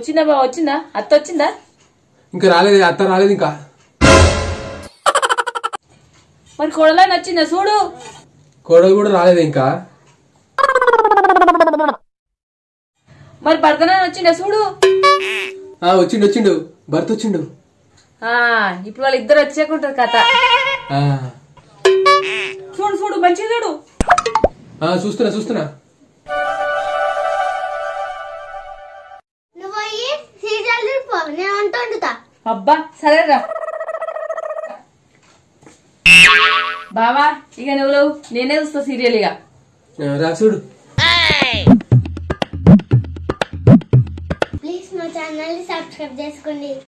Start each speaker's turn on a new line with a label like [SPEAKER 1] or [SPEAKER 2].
[SPEAKER 1] వచ్చిందా బావ వచ్చిందా అత్త వచ్చిందా
[SPEAKER 2] ఇంకా రాలేదు అత్త రాలేదు ఇంకా
[SPEAKER 1] మరి కొడలని వచ్చిందా చూడు
[SPEAKER 2] కోడలు కూడా రాలేదు ఇంకా
[SPEAKER 1] మరి భర్తనాన్ని వచ్చిందా చూడు
[SPEAKER 2] ఆ వచ్చిండు వచ్చిండు భర్త వచ్చిండు
[SPEAKER 1] ఆ ఇప్పుడు వాళ్ళు ఇద్దరు వచ్చేకుంటారు కథ
[SPEAKER 2] ఆ,
[SPEAKER 1] చూడు చూడు మంచిగా చూడు
[SPEAKER 2] ఆ, చూస్తున్నా చూస్తున్నా
[SPEAKER 3] నువ్వు పోయి సీరియల్ చూడిపో నేను వంట వండుతా
[SPEAKER 1] అబ్బా సరేరా బావా ఇక నువ్వు నేనే చూస్తా సీరియల్ ఇక
[SPEAKER 2] ఆ, రా చూడు
[SPEAKER 3] ప్లీజ్ మా ఛానల్ ని సబ్స్క్రైబ్ చేసుకోండి